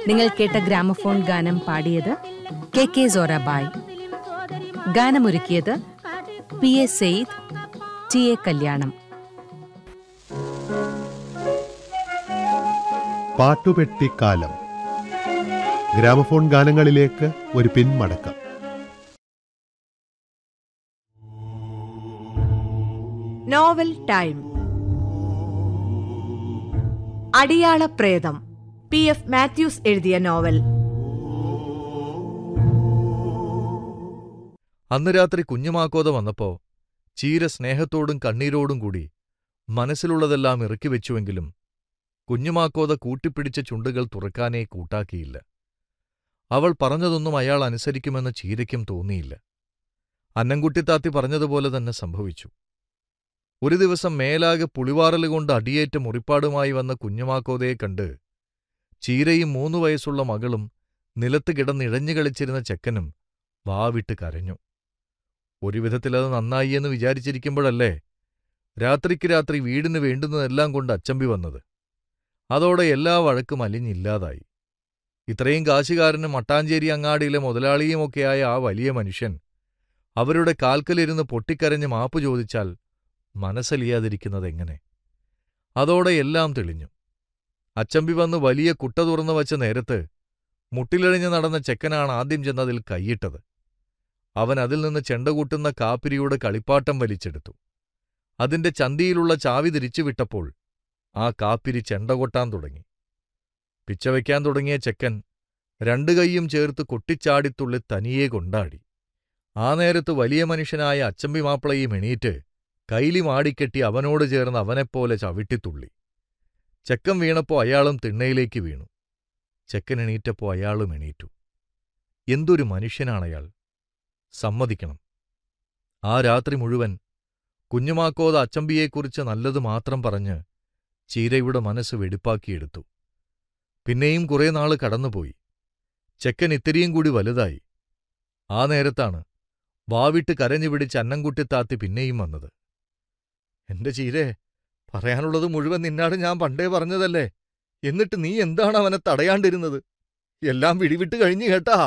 നിങ്ങൾ കേട്ട ഗ്രാമഫോൺ ഗാനം പാടിയത് കെ കെ സോറാബായ് ഗാനമൊരുക്കിയത് P A Syed T A Kalyanam പാട്ടുപെട്ടിക്കാലം ഗ്രാമഫോൺ ഗാനങ്ങളിലേക്ക് ഒരു പിന്മടക്കം നോവൽ ടൈം അടിയാള പ്രേതം പി എഫ് മാത്യൂസ് എഴുതിയ നോവൽ അന്ന് രാത്രി കുഞ്ഞുമാക്കോത വന്നപ്പോ ചീര സ്നേഹത്തോടും കണ്ണീരോടും കൂടി മനസ്സിലുള്ളതെല്ലാം ഇറക്കി വെച്ചുവെങ്കിലും കുഞ്ഞുമാക്കോത കൂട്ടിപ്പിടിച്ച ചുണ്ടുകൾ തുറക്കാനേ കൂട്ടാക്കിയില്ല അവൾ പറഞ്ഞതൊന്നും അയാൾ അനുസരിക്കുമെന്ന് ചീരയ്ക്കും തോന്നിയില്ല അന്നംകുട്ടിത്താത്തി പറഞ്ഞതുപോലെ തന്നെ സംഭവിച്ചു ഒരു ദിവസം മേലാകെ പുളിവാറലുകൊണ്ട് അടിയേറ്റ മുറിപ്പാടുമായി വന്ന കുഞ്ഞുമാക്കോതയെ കണ്ട് ചീരയും മൂന്നു വയസ്സുള്ള മകളും നിലത്ത് കിടന്നിഴഞ്ഞു കളിച്ചിരുന്ന ചെക്കനും വാവിട്ട് കരഞ്ഞു ഒരു വിധത്തിലത് നന്നായി എന്ന് വിചാരിച്ചിരിക്കുമ്പോഴല്ലേ രാത്രിക്ക് രാത്രി വീടിന് വേണ്ടുന്നതെല്ലാം കൊണ്ട് അച്ചമ്പി വന്നത് അതോടെ എല്ലാ വഴക്കും അലിഞ്ഞില്ലാതായി ഇത്രയും കാശുകാരനും മട്ടാഞ്ചേരി അങ്ങാടിയിലെ മുതലാളിയുമൊക്കെയായ ആ വലിയ മനുഷ്യൻ അവരുടെ കാൽക്കലിരുന്ന് പൊട്ടിക്കരഞ്ഞ് മാപ്പ് ചോദിച്ചാൽ മനസ്സലിയാതിരിക്കുന്നതെങ്ങനെ അതോടെ എല്ലാം തെളിഞ്ഞു അച്ചമ്പി വന്ന് വലിയ കുട്ട തുറന്നു വച്ച നേരത്ത് മുട്ടിലഴിഞ്ഞ് നടന്ന ചെക്കനാണ് ആദ്യം ചെന്നതിൽ കൈയിട്ടത് അവൻ അതിൽ നിന്ന് ചെണ്ട കൂട്ടുന്ന കാപ്പിരിയുടെ കളിപ്പാട്ടം വലിച്ചെടുത്തു അതിന്റെ ചന്തിയിലുള്ള ചാവി തിരിച്ചുവിട്ടപ്പോൾ ആ കാപ്പിരി ചെണ്ട കൊട്ടാൻ തുടങ്ങി പിച്ചവയ്ക്കാൻ തുടങ്ങിയ ചെക്കൻ രണ്ടു കൈയും ചേർത്ത് കൊട്ടിച്ചാടിത്തുള്ളി തനിയെ കൊണ്ടാടി ആ നേരത്ത് വലിയ മനുഷ്യനായ അച്ചമ്പി മാപ്പിളയും എണീറ്റ് കൈലി മാടിക്കെട്ടി അവനോട് ചേർന്ന് അവനെപ്പോലെ ചവിട്ടിത്തുള്ളി ചെക്കൻ വീണപ്പോ അയാളും തിണ്ണയിലേക്ക് വീണു ചെക്കൻ എണീറ്റപ്പോ അയാളും എണീറ്റു എന്തൊരു മനുഷ്യനാണയാൾ സമ്മതിക്കണം ആ രാത്രി മുഴുവൻ കുഞ്ഞുമാക്കോത അച്ചമ്പിയെക്കുറിച്ച് നല്ലത് മാത്രം പറഞ്ഞ് ചീരയുടെ മനസ്സ് വെടിപ്പാക്കിയെടുത്തു പിന്നെയും കുറേ നാള് കടന്നുപോയി ചെക്കൻ ഇത്തിരിയും കൂടി വലുതായി ആ നേരത്താണ് വാവിട്ട് കരഞ്ഞു പിടിച്ച് അന്നംകുട്ടിത്താത്തി പിന്നെയും വന്നത് എന്റെ ചീരേ പറയാനുള്ളത് മുഴുവൻ നിന്നാട് ഞാൻ പണ്ടേ പറഞ്ഞതല്ലേ എന്നിട്ട് നീ എന്താണ് അവനെ തടയാണ്ടിരുന്നത് എല്ലാം വിടിവിട്ട് കഴിഞ്ഞു കേട്ടാ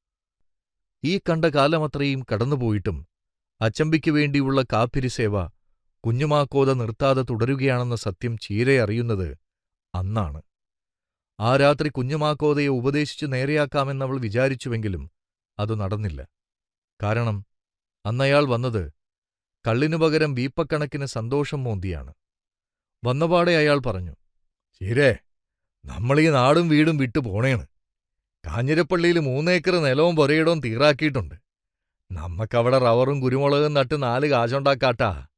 ഈ കണ്ട കാലമത്രയും കടന്നുപോയിട്ടും അച്ചമ്പിക്ക് വേണ്ടിയുള്ള കാപ്പിരി സേവ കുഞ്ഞുമാക്കോത നിർത്താതെ തുടരുകയാണെന്ന സത്യം ചീരെ അറിയുന്നത് അന്നാണ് ആ രാത്രി കുഞ്ഞുമാക്കോതയെ ഉപദേശിച്ചു നേരെയാക്കാമെന്നവൾ വിചാരിച്ചുവെങ്കിലും അത് നടന്നില്ല കാരണം അന്നയാൾ വന്നത് കള്ളിനു പകരം വീപ്പക്കണക്കിന് സന്തോഷം മോന്തിയാണ് വന്നപാടെ അയാൾ പറഞ്ഞു ചീരേ നമ്മളീ നാടും വീടും വിട്ടു പോണേണ് കാഞ്ഞിരപ്പള്ളിയിൽ മൂന്നേക്കർ നിലവും പൊരയിടവും തീറാക്കിയിട്ടുണ്ട് നമ്മക്കവിടെ റവറും കുരുമുളകും നട്ട് നാല് കാശുണ്ടാക്കാട്ടാ